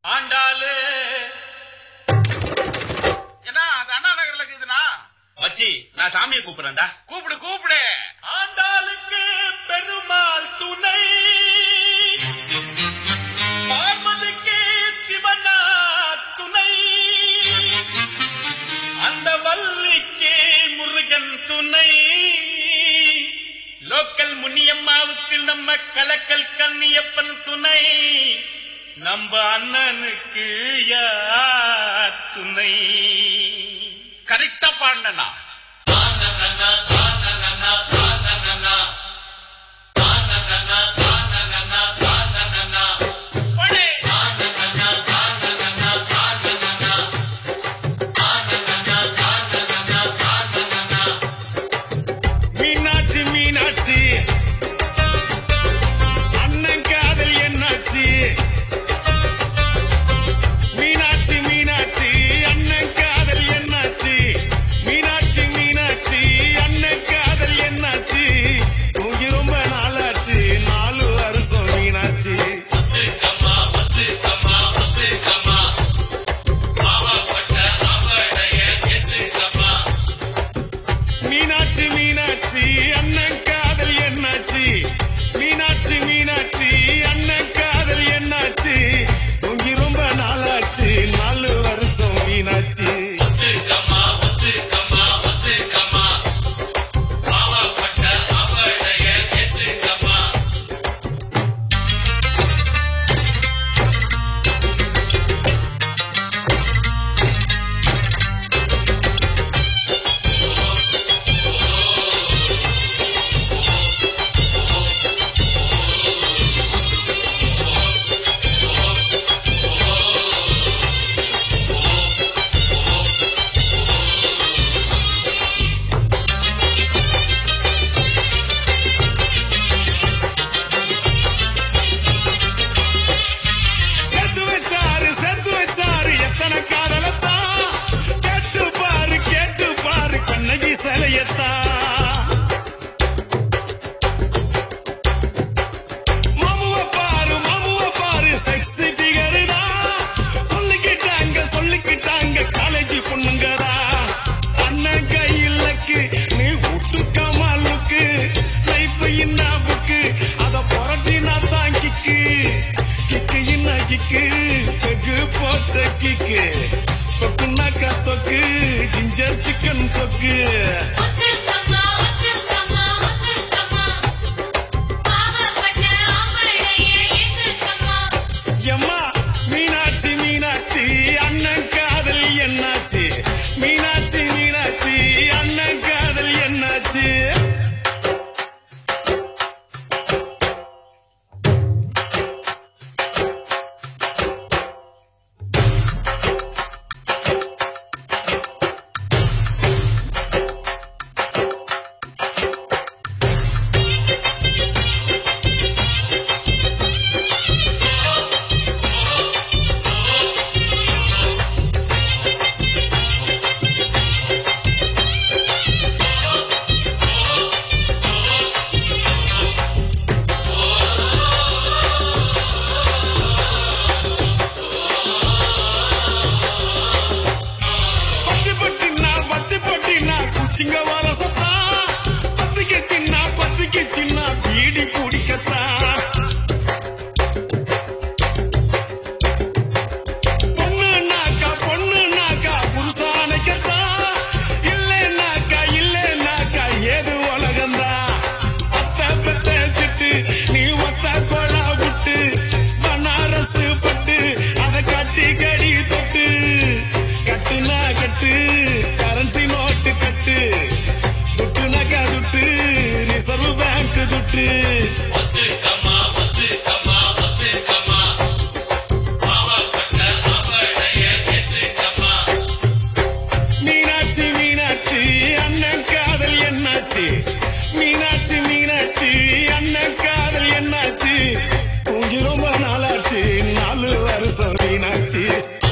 ஆண்டாளு என்ன அது அண்ணா நகர்ல இருக்குதுண்ணா மச்சி நான் சாமியை கூப்பிடுறேன்டா கூப்பிடு கூப்பிடு ஆண்டாளுக்கு பெருமாள் துணை பார்வதிக்கு சிவனா துணை அந்த வள்ளிக்கு முருகன் துணை லோக்கல் முனியம்மாவுக்கு நம்ம கலக்கல் கண்ணியப்பன் துணை நம்ம அண்ணனுக்கு யார் துணை கரெக்டா பாடினா மீனாட்சி மீனாட்சி அண்ணன் காதல் என்னாச்சு மீனாட்சி மீனாட்சி அண்ணன் காதல் என்னாச்சு மீனாட்சி மீனாட்சி அண்ணன் காதல் என்னாச்சு தூங்கி ரொம்ப நாளாச்சு நாலு வருஷம் மீனாட்சி மீனாட்சி மீனாட்சி அண்ணன் காதல் என்னாச்சு மீனாட்சி மீனாட்சி அண்ணன் காதல் என்னாச்சு தூங்கி ரொம்ப நாளாச்சு நாலு வருஷம் மீனாட்சி சேர்த்து வச்சாரு சேர்த்து வச்சாரு எத்தனை காதலத்தான் கேட்டு பாரு கேட்டு பாரு கண்ணகி சிலையத்தான் மாமுவ பாரு மாமுவ பாரு செக்ஸி ஃபிகர் தான் சொல்லிக்கிட்டாங்க சொல்லிக்கிட்டாங்க காலேஜ் பொண்ணுங்கதா அண்ணன் கையிலக்கு நீ விட்டுக்க மாலுக்கு லைஃப் இன்னா புக்கு அத புரட்டினா தான் கிக்கு கிக்கு இன்னா கிக்கு பெகு போட்ட கிக்கு தொக்குனாக்கா தொக்கு ஜிஞ்சர் சிக்கன் தொக்கு ஒத்துக்கம்மா ஒத்துக்கம்மா ஒத்துக்கம்மா பாவப்பட்ட ஆம்பளையே ஏத்துக்கம்மா எம்மா மீனாட்சி மீனாட்சி அண்ணன் காதல் என்னாச்சு மீனாட்சி மீனாட்சி அண்ணன் காதல் என்னாச்சு பத்தி பட்டினா பத்தி பட்டினா குச்சிங்க வர சத்தா பத்திக்கு சின்ன பத்திக்கு சின்ன பீடி பிடிக்கத்தா பொண்ணுனாக்கா பொண்ணுனாக்கா புருஷானைக்கத்தா இல்லைனாக்கா இல்லைனாக்கா ஏது உலகந்தா அத்த பெத்த சிட்டு நீ ஒத்த கொழா விட்டு பனாரசு பட்டு அத கட்டி கடி தொட்டு கட்டுனா கட்டு கரன்சி நோட்டு கட்டு துட்டுனாக்கா துட்டு ரிசர்வ் பேங்க் துட்டு மீனாட்சி மீனாட்சி அண்ணன் காதல் என்னாச்சு மீனாட்சி மீனாட்சி அண்ணன் காதல் என்னாச்சு தூங்கி ரொம்ப நாளாச்சு நாலு வருஷம் மீனாட்சி